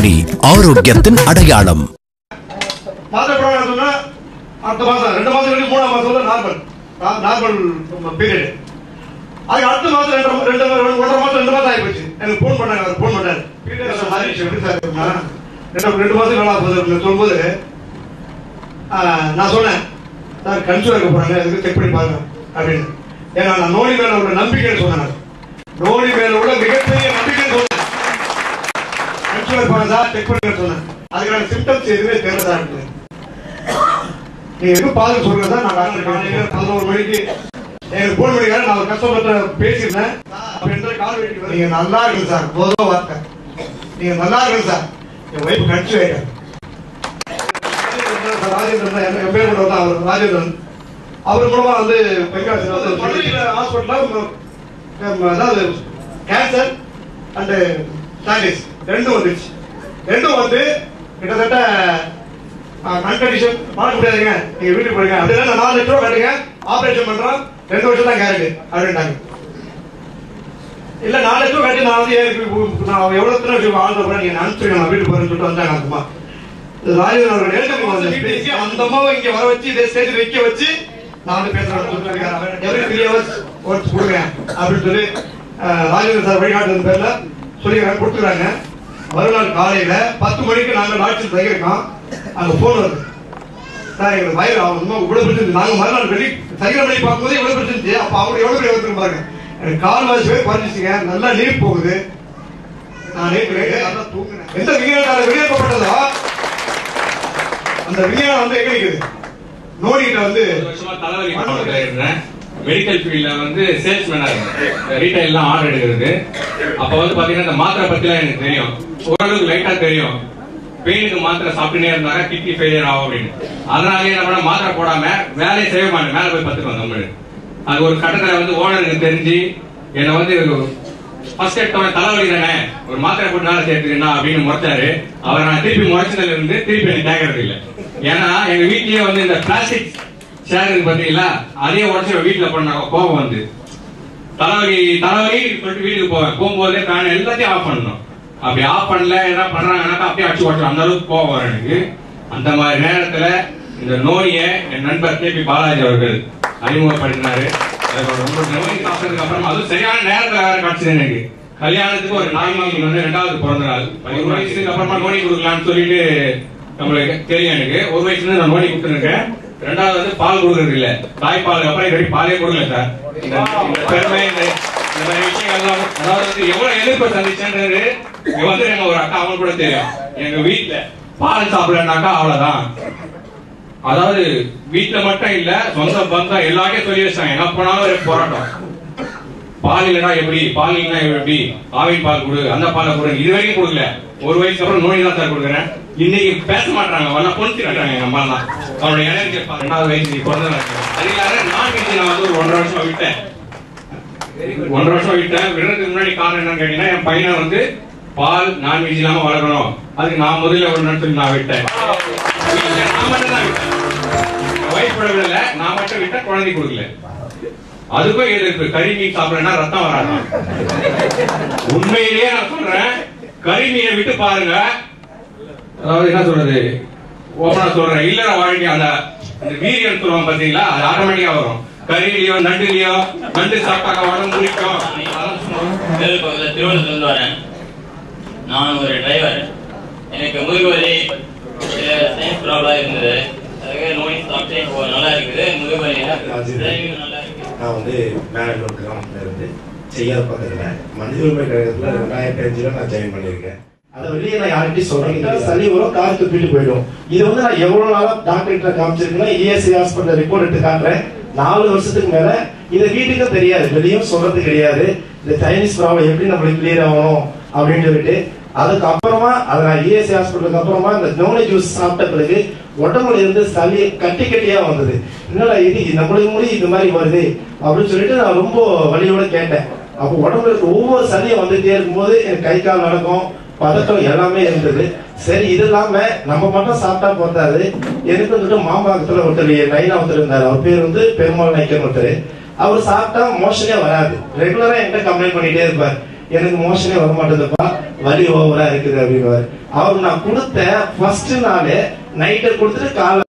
Noni ஆரோக்கியத்தின் அடையாளம் மாத்திரை போட சொன்னா அடுத்த மாசம் ரெண்டு மாசம் கழிச்சு மூணாம் மாசம் வந்து நார்மல் நார்மல் பீரியட் அதுக்கு அடுத்த மாசம் ரெண்டு ரெண்டு ஒன்றரை மாசம் ரெண்டு மாசம் ஆகி போச்சு எனக்கு ஃபோன் பண்ணாங்க அவர் ஃபோன் பண்ணாரு பீரியட் மாறிடுச்சு எப்படி சார் இருக்குன்னா, ரெண்டு ரெண்டு மாசம் நல்லா போகுது அப்படின்னு சொல்லும்போது ஆஹ், நான் சொன்னேன் சார் கன்சூர் இருக்க போறாங்க இதுக்கு செக் பண்ணி பாருங்க அப்படின்னு ஏன்னா நான் நோனி மேல உள்ள நம்பிக்கைன்னு சொன்னேன் நான். நோனி மேல உள்ள மிகப்பெரிய நம்பிக்கைன்னு சொன்னேன் கன்சூர் போறேன் சார் செக் பண்ணுங்க சொன்னேன் அதுக்கான சிம்டம்ஸ் எதுவுமே தெரியல சார் எனக்கு. நீங்க எதுவும் பார்த்து சொல்லுங்க சார் நான் டாக்டர் காலையில பதினோரு மணிக்கு எனக்கு போன் பண்ணிக்காரு நான் ஒரு கஸ்டமர்கிட்ட பேசியிருந்தேன் அப்படின்ற கால் வெட்டி நீங்க நல்லா இருக்கு சார் போதும் வார்த்தை நீங்க நல்லா இருக்கு சார் என் ஒய்ஃப் கடிச்சு வைக்கிறேன் ராஜேந்திரன் தான் என் பேர் கூட தான் அவர் ராஜேந்திரன் அவர் மூலமா வந்து வெங்கடாஜன் வந்து பள்ளியில ஹாஸ்பிட்டல் அதாவது கேன்சர் அண்ட் சாண்டிஸ் ரெண்டும் வந்துச்சு ரெண்டும் வந்து கிட்டத்தட்ட கண்டிஷன் பார்க்க முடியாதுங்க நீங்க வீட்டுக்கு போடுங்க அப்படின்னா நான் நாலு லட்ச ரூபா கட்டுங்க ஆபரேஷன் பண்றோம் ரெண்டு வருஷம் தான் கேரண்டி அப்படின்ட்டாங்க இல்ல நாலு லட்சம் ரூபா கட்டி நான் வந்து ஏறி போய் நான் எவ்வளவு தடவை சொல்லி ஆள் போறேன் நீங்க அனுப்பிச்சுங்க நான் வீட்டுக்கு போறேன்னு சொல்லிட்டு வந்தாங்க அந்த அம்மா இது ராஜேந்திரன் அவர்கள் எழுத்து வந்து அந்த அம்மாவை இங்க வர வச்சு இதே ஸ்டேஜ் வைக்க வச்சு நான் வந்து பேசுறேன் சொல்லிருக்காரு எவ்ரி த்ரீ ஹவர்ஸ் ஒர்க்ஸ் கொடுங்க அப்படின்னு சொல்லி அஹ், ராஜேந்திரன் சார் வழிகாட்டுறது பேர்ல சொல்லி கொடுத்துருக்காங்க மறுநாள் காலையில பத்து மணிக்கு நாங்க லாட்சியில் தங்கியிருக்கோம் அங்க போன் வருது சார் எங்களுக்கு வயிறு அவன் இன்னும் இவ்வளவு பிரச்சனை நாங்க மறுநாள் வெளி சைக்கிள் பண்ணி பார்க்கும்போது இவ்வளவு பிரச்சனை இருந்துச்சு. அப்ப அவங்க எவ்வளவு பெரிய வந்து பாருங்க எனக்கு கால் வாசி போய் குறைஞ்சிச்சுங்க நல்லா நீர் போகுது நான் நேற்று நைட்டு நல்லா தூங்கினேன் எந்த விஞ்ஞானத்தால வெளியேற்றப்பட்டதோ அந்த விஞ்ஞானம் வந்து எங்க நிக்குது நோடிக்கிட்ட வந்து ஒரு வருஷமா தலைவலி மாவட்டத்தில் இருந்தேன் மெடிக்கல் ஃபீல்ட்ல வந்து சேல்ஸ்மேனா இருந்தேன் ரீட்டைல்லாம் ஆர்டர் எடுக்கிறது அப்ப வந்து பாத்தீங்கன்னா இந்த மாத்திரை பத்திலாம் எனக்கு தெரியும் ஓரளவுக்கு லைட்டா தெரியும் பெயினுக்கு மாத்திரை சாப்பிட்டுனே இருந்தாங்க கிட்னி ஃபெயிலியர் ஆகும் அப்படின்னு அதனாலே என்ன பண்ண மாத்திரை போடாம வேலையை செய்ய மாட்டேன் மேல போய் பத்துக்குவோம் தமிழ் அது ஒரு கட்டத்துல வந்து ஓனருக்கு தெரிஞ்சு என்னை வந்து ஃபர்ஸ்ட் எடுத்தவன தலைவலி தானே ஒரு மாத்திரை போட்டு வேலை சேர்த்துக்கணும் அப்படின்னு முறைச்சாரு அவரை நான் திருப்பி முறைச்சதுல இருந்து திருப்பி எனக்கு கேட்கறது இல்ல ஏன்னா எங்க வீட்லயே வந்து இந்த பிளாஸ்டிக் சேர் இருக்கு பாத்தீங்களா அதையே உடச்சு வீட்டுல பண்ணாங்க கோபம் வந்து தலைவலி தலைவலி சொல்லிட்டு வீட்டுக்கு போவேன் போகும்போதே ஃபேன் எல்லாத்தையும் ஆஃப் பண்ணணும் அப்படி ஆஃப் பண்ணல என்ன பண்றாங்கன்னாக்கா அப்படியே அடிச்சு உடச்சு அந்த அளவுக்கு கோபம் வரும் எனக்கு அந்த மாதிரி நேரத்துல இந்த நோயை என் நண்பர் கே பி பாலாஜி அவர்கள் அறிமுகப்படுத்தினாரு எனக்கு ரொம்ப நோய் சாப்பிட்டதுக்கு அப்புறமா அதுவும் சரியான நேரத்துல வேற கிடைச்சது எனக்கு கல்யாணத்துக்கு ஒரு நாலு மாசம் வந்து ரெண்டாவது பிறந்த நாள் ஒரு வயசுக்கு அப்புறமா நோனி கொடுக்கலாம்னு சொல்லிட்டு நம்மளுக்கு தெரியும் எனக்கு ஒரு வயசுல இருந்து நான் நோனி கொடுத்துருக்கேன் ரெண்டாவது வந்து பால் கொடுக்கறது இல்ல தாய்ப்பாலுக்கு அப்புறம் இது வரைக்கும் பாலே கொடுக்கல சார் இந்த இந்த பெருமை இந்த இந்த மாதிரி விஷயங்கள்லாம் அதாவது வந்து எவ்வளவு எதிர்ப்பு சந்திச்சேன்றது இங்க வந்து எங்க ஒரு அக்கா அவங்க கூட தெரியும் எங்க வீட்டுல பால் சாப்பிடலனாக்கா அவ்வளவுதான் அதாவது வீட்டுல மட்டும் இல்ல சொந்த பந்தம் எல்லாத்தையும் சொல்லி வச்சாங்க எங்க போனாலும் ஒரு போராட்டம் பால் இல்லைனா எப்படி பால் இல்லைனா எப்படி ஆவின் பால் கொடு அந்த பாலை கொடு இது வரைக்கும் கொடுக்கல ஒரு வயசுக்கு அப்புறம் நோய் தான் சார் கொடுக்குறேன் இன்னைக்கு பேச மாட்டாங்க வந்தா பொண்ணு காட்டுறாங்க எங்க அம்மா தான் அவனோட எனர்ஜி ரெண்டாவது வயசு பிறந்த அது இல்லாத நான் நான் வந்து ஒரு ஒன்றரை வருஷம் விட்டேன் ஒன்றரை வருஷம் விட்டேன் விடுறதுக்கு முன்னாடி காரணம் என்னன்னு கேட்டீங்கன்னா என் பையனை வந்து பால் நான்வெஜ் இல்லாம வளர்க்கணும் அதுக்கு நான் முதல்ல விடணும்னு சொல்லி நான் விட்டேன் வீட்டுல நான் மட்டும் தான் விட்டேன் ஒய்ஃப் விடவில்லை நான் மட்டும் விட்டேன் குழந்தை கொடுக்கல அதுக்கும் எதிர்ப்பு கறி மீன் சாப்பிடலன்னா ரத்தம் வராது உண்மையிலேயே நான் சொல்றேன் கறி மீனை விட்டு பாருங்க அதாவது என்ன சொல்றது ஓபனா சொல்றேன் இல்லற வாழ்க்கை அந்த அந்த வீரியம் சொல்லுவாங்க பாத்தீங்களா அது ஆட்டோமேட்டிக்கா வரும் கறியிலயோ நண்டுலயோ நண்டு சாப்பிட்டாக்க உடம்பு முடிக்கும் அதெல்லாம் சும்மா வேலூர் பக்கத்துல திருவள்ளூர்ல இருந்து வரேன் நான் ஒரு டிரைவர் எனக்கு முதுகுவலி சயின்ஸ் ப்ராப்ளம் இருந்தது அதுக்காக நோய் சாப்பிட்டு இப்போ நல்லா இருக்குது முதுகுவலி டிரைவிங் நல்லா இருக்கு நான் வந்து மேனேஜ்மெண்ட் கிராமத்துல இருந்து செய்யாத பக்கத்துல மனித உரிமை கழகத்துல ரெண்டாயிரத்தி அஞ்சுல நான் ஜாயின் பண்ணியிருக்கேன் அதை வெளியே நான் யார்கிட்டயும் சொல்றேன் சளி வரும் கார் துப்பிட்டு போயிடும் இது வந்து நான் எவ்வளவு நாளா டாக்டர் கிட்ட காமிச்சிருக்கேன்னா இஎஸ்ஐ ஹாஸ்பிட்டல் ரிப்போர்ட் எடுத்து காட்டுறேன் நாலு வருஷத்துக்கு மேல இது வீட்டுக்கும் தெரியாது வெளியும் சொல்றது கிடையாது இந்த சைனீஸ் ப்ராப்ளம் எப்படி நம்மளுக்கு கிளியர் ஆகணும் அப்படின்னு சொல்லிட்டு அதுக்கு அப்புறமா அதை நான் இஎஸ்ஐ ஹாஸ்பிட்டலுக்கு அப்புறமா இந்த நோனி ஜூஸ் சாப்பிட்ட பிறகு உடம்புல இருந்து சளி கட்டி கட்டியா வந்தது என்னடா இது நம்மளுக்கு முடி இந்த மாதிரி வருது அப்படின்னு சொல்லிட்டு நான் ரொம்ப வலியோட கேட்டேன் அப்போ உடம்புல இருக்க ஒவ்வொரு சளியும் வந்துட்டே இருக்கும்போது எனக்கு கை கால் நடக்கும் பதட்டம் எல்லாமே இருந்தது சரி இது இல்லாம நம்ம மட்டும் சாப்பிட்டா போதாது எனக்கு வந்துட்டு மாம்பாக்கத்துல ஒருத்தர் நைனா ஒருத்தர் இருந்தார் அவர் பேர் வந்து பெருமாள் நாய்க்கர் ஒருத்தர் அவர் சாப்பிட்டா மோஷனே வராது ரெகுலரா என்கிட்ட கம்ப்ளைண்ட் பண்ணிட்டே இருப்பார் எனக்கு மோஷனே வர மாட்டேதுப்பா வலி ஓவரா இருக்குது அப்படின்னு அவருக்கு நான் கொடுத்த ஃபர்ஸ்ட் நாள் நைட்டு கொடுத்துட்டு காலை